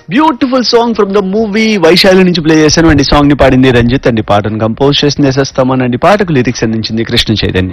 beautiful song from the movie Vaishali నుంచి play చేశాను అండి సాంగ్ ని పాడింది రంజిత్ అండి పాటను కంపోజ్ చేసింది వేసేస్తామని అండి పాటకు లిరిక్స్ అందించింది కృష్ణ చైతన్య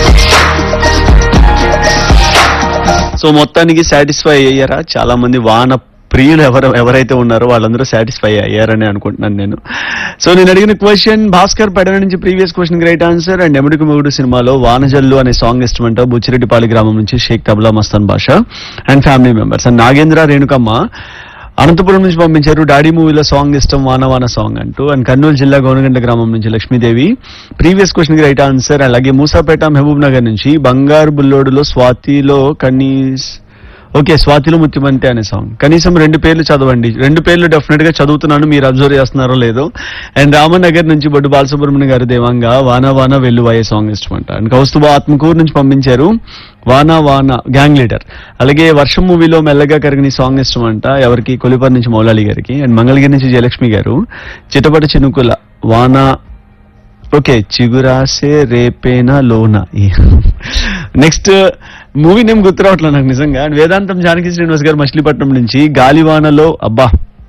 సో మొత్తానికి సాటిస్ఫై అయ్యారా చాలా మంది వాన ప్రియులు ఎవరు ఎవరైతే ఉన్నారో వాళ్ళందరూ సాటిస్ఫై అయ్యారని అనుకుంటున్నాను నేను సో నేను అడిగిన క్వశ్చన్ భాస్కర్ పెడన నుంచి previous question great answer and Yamudiki Mogudu సినిమాలో వానజల్లు అనే సాంగ్ ఇష్టమంట బుచ్చిరెడ్డిపాలి గ్రామం నుంచి Shaik Tabla Mastan Basha and family members and Nagendra Renukamma Anantapuram నుంచి పంపించారు డాడీ మూవీలో సాంగ్ ఇష్టం వాన వాన సాంగ్ అంటూ అండ్ కర్నూలు జిల్లా గౌనగండ గ్రామం నుంచి లక్ష్మీదేవి ప్రీవియస్ క్వశ్చన్ కి రైట్ ఆన్సర్ అలాగే మూసాపేట మహబూబ్ నగర్ నుంచి బంగారు బుల్లోడులో స్వాతిలో కనీస్ ఓకే స్వాతిలో ముత్యమంతే అనే సాంగ్ కనీసం రెండు పేర్లు చదవండి రెండు పేర్లు డెఫినెట్ గా చదువుతున్నాను మీరు అబ్జర్వ్ చేస్తున్నారో లేదో అండ్ రామనగర్ నుంచి బొడ్డు బాలసుబ్రహ్మణ్యం గారు దేవంగా వాన వాన వెల్లువాయే సాంగ్ ఇష్టమంట అండ్ కౌస్తుభ ఆత్మకూరు నుంచి పంపించారు వాన వాన గ్యాంగ్ లీడర్ అలాగే వర్షం మూవీలో మెల్లగా కరిగిన సాంగ్ ఇష్టమంట ఎవరికి కొలిపర్ నుంచి మౌలాలి గారికి అండ్ మంగళగిరి నుంచి జయలక్ష్మి గారు చిటపట చినుకుల వాన ఓకే చిగురాసే రేపేనా లోనా నెక్స్ట్ మూవీ నేమ్ గుర్తు రావట్లేదు నాకు నిజంగా అండ్ వేదాంతం జానకి శ్రీనివాస్ గారు మచిలీపట్నం నుంచి గాలివానలో అబ్బా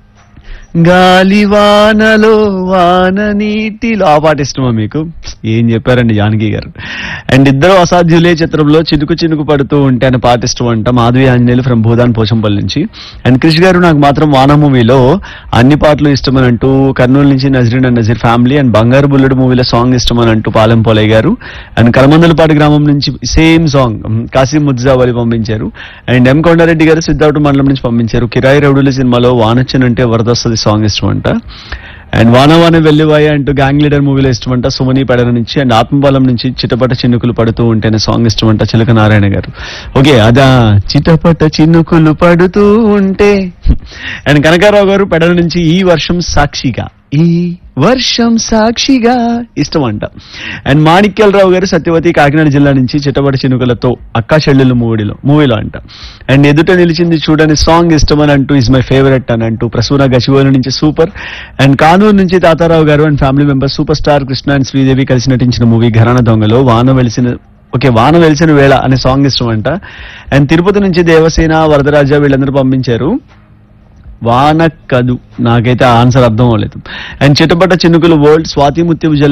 గాలివానలో వాన నీటిలో ఆ పాట ఇష్టమా మీకు ఏం చెప్పారండి జానకి గారు అండ్ ఇద్దరు అసాధ్యులే చిత్రంలో చినుకు చినుకు పడుతూ ఉంటే అని పాట ఇష్టం అంట మాధవి ఆంజనేయులు ఫ్రమ్ భూదాన్ పోచంపల్లి నుంచి అండ్ క్రిష్ గారు నాకు మాత్రం వాన మూవీలో అన్ని పాటలు ఇష్టమని అంటూ కర్నూలు నుంచి Nazreen and Nazeer family and Bangaru Bullodu మూవీలో సాంగ్ ఇష్టమని అంటూ పాలెం పోలయ్య గారు అండ్ కలమందలపాటి గ్రామం నుంచి సేమ్ సాంగ్ కాసిం ముద్జావలి పంపించారు అండ్ ఎం కొండారెడ్డి గారు సిద్ధార్థ మండలం నుంచి పంపించారు కిరాయి రౌడుల సినిమాలో వానొచ్చినంటే వరదొస్తుంది సాంగ్ ఇష్టమంట అండ్ వానవాన వెల్లివాయ అంటూ గ్యాంగ్ లీడర్ మూవీలో ఇష్టమంట సుమని పెడల నుంచి అండ్ ఆత్మబలం నుంచి చిటపట చినుకులు పడుతూ ఉంటేనే సాంగ్ ఇష్టమంట చిలక నారాయణ గారు ఓకే అదా చిటపట చినుకులు పడుతూ ఉంటే అండ్ కనకారావు గారు పెడల నుంచి ఈ వర్షం సాక్షిగా ఈ వర్షం సాక్షిగా ఇష్టం అంట అండ్ మాణిక్యాలరావు గారు సత్యవతి కాకినాడ జిల్లా నుంచి చిట్టబడి చినుకలతో అక్కా చెల్లెలు మూవీలో మూవీలో అంట అండ్ ఎదుట నిలిచింది చూడని సాంగ్ ఇష్టం అని అంటూ ఇస్ మై ఫేవరెట్ అని అంటూ ప్రసూన గచివోలు నుంచి సూపర్ అండ్ కానూరు నుంచి తాతారావు గారు and family member super star Krishna and Sridevi కలిసి నటించిన మూవీ ఘరాన దొంగలో వాన వెలిసిన ఓకే వాన వెలిసిన వేళ అనే సాంగ్ ఇష్టం అంట అండ్ తిరుపతి నుంచి దేవసేన వరదరాజ వీళ్ళందరూ పంపించారు వాన కదు నాకైతే ఆన్సర్ అర్థం అవ్వలేదు అండ్ చిట్టపట్ట చినుకులు వరల్డ్ స్వాతి ముత్యపు జల్